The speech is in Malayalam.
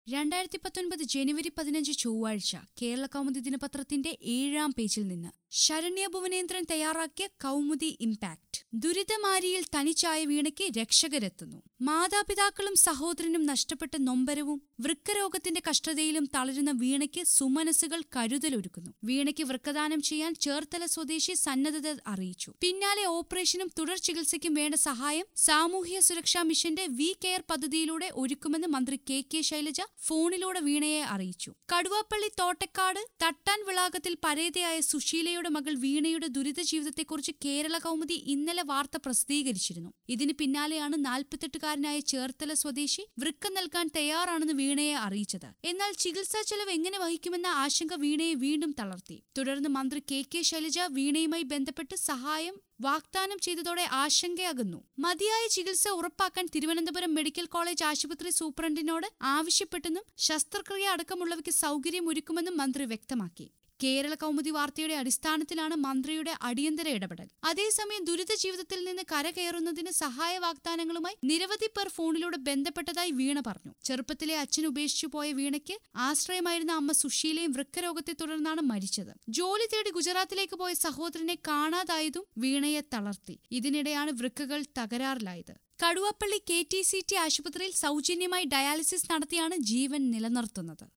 രണ്ടായിരത്തി പത്തൊൻപത് ജനുവരി പതിനഞ്ച് ചൊവ്വാഴ്ച കേരള കൗമുദി ദിനപത്രത്തിന്റെ ഏഴാം പേജിൽ നിന്ന് ശരണ്യ ഭുവനേന്ദ്രൻ തയ്യാറാക്കിയ കൗമുദി ഇംപാക്ട് ദുരിതമാരിയിൽ തനിച്ചായ വീണയ്ക്ക് രക്ഷകരെത്തുന്നു മാതാപിതാക്കളും സഹോദരനും നഷ്ടപ്പെട്ട നൊമ്പരവും വൃക്കരോഗത്തിന്റെ കഷ്ടതയിലും തളരുന്ന വീണയ്ക്ക് സുമനസ്സുകൾ കരുതലൊരുക്കുന്നു വീണയ്ക്ക് വൃക്കദാനം ചെയ്യാൻ ചേർത്തല സ്വദേശി സന്നദ്ധത അറിയിച്ചു പിന്നാലെ ഓപ്പറേഷനും തുടർ ചികിത്സയ്ക്കും വേണ്ട സഹായം സാമൂഹ്യ സുരക്ഷാ മിഷന്റെ വി കെയർ പദ്ധതിയിലൂടെ ഒരുക്കുമെന്ന് മന്ത്രി കെ കെ ശൈലജ ഫോണിലൂടെ വീണയെ അറിയിച്ചു കടുവാപ്പള്ളി തോട്ടക്കാട് തട്ടാൻ വിളാകത്തിൽ പരേതയായ സുശീലയുടെ മകൾ വീണയുടെ ദുരിത ജീവിതത്തെക്കുറിച്ച് കേരള കൗമുദി ഇന്നലെ വാർത്ത പ്രസിദ്ധീകരിച്ചിരുന്നു ഇതിന് പിന്നാലെയാണ് നാൽപ്പത്തെട്ടുകാരനായ ചേർത്തല സ്വദേശി വൃക്ക നൽകാൻ തയ്യാറാണെന്ന് വീണയെ അറിയിച്ചത് എന്നാൽ ചികിത്സാ ചെലവ് എങ്ങനെ വഹിക്കുമെന്ന ആശങ്ക വീണയെ വീണ്ടും തളർത്തി തുടർന്ന് മന്ത്രി കെ കെ ശൈലജ വീണയുമായി ബന്ധപ്പെട്ട് സഹായം വാഗ്ദാനം ചെയ്തതോടെ ആശങ്കയാകുന്നു മതിയായ ചികിത്സ ഉറപ്പാക്കാൻ തിരുവനന്തപുരം മെഡിക്കൽ കോളേജ് ആശുപത്രി സൂപ്രണ്ടിനോട് ആവശ്യപ്പെട്ടെന്നും ശസ്ത്രക്രിയ അടക്കമുള്ളവയ്ക്ക് സൗകര്യമൊരുക്കുമെന്നും മന്ത്രി വ്യക്തമാക്കി കേരള കൗമുദി വാർത്തയുടെ അടിസ്ഥാനത്തിലാണ് മന്ത്രിയുടെ അടിയന്തര ഇടപെടൽ അതേസമയം ദുരിത ജീവിതത്തിൽ നിന്ന് കരകയറുന്നതിന് സഹായ വാഗ്ദാനങ്ങളുമായി നിരവധി പേർ ഫോണിലൂടെ ബന്ധപ്പെട്ടതായി വീണ പറഞ്ഞു ചെറുപ്പത്തിലെ അച്ഛൻ ഉപേക്ഷിച്ചു പോയ വീണയ്ക്ക് ആശ്രയമായിരുന്ന അമ്മ സുശീലയും വൃക്കരോഗത്തെ തുടർന്നാണ് മരിച്ചത് ജോലി തേടി ഗുജറാത്തിലേക്ക് പോയ സഹോദരനെ കാണാതായതും വീണയെ തളർത്തി ഇതിനിടെയാണ് വൃക്കകൾ തകരാറിലായത് Kaduvappally K T C T ആശുപത്രിയിൽ സൗജന്യമായി ഡയാലിസിസ് നടത്തിയാണ് ജീവൻ നിലനിർത്തുന്നത്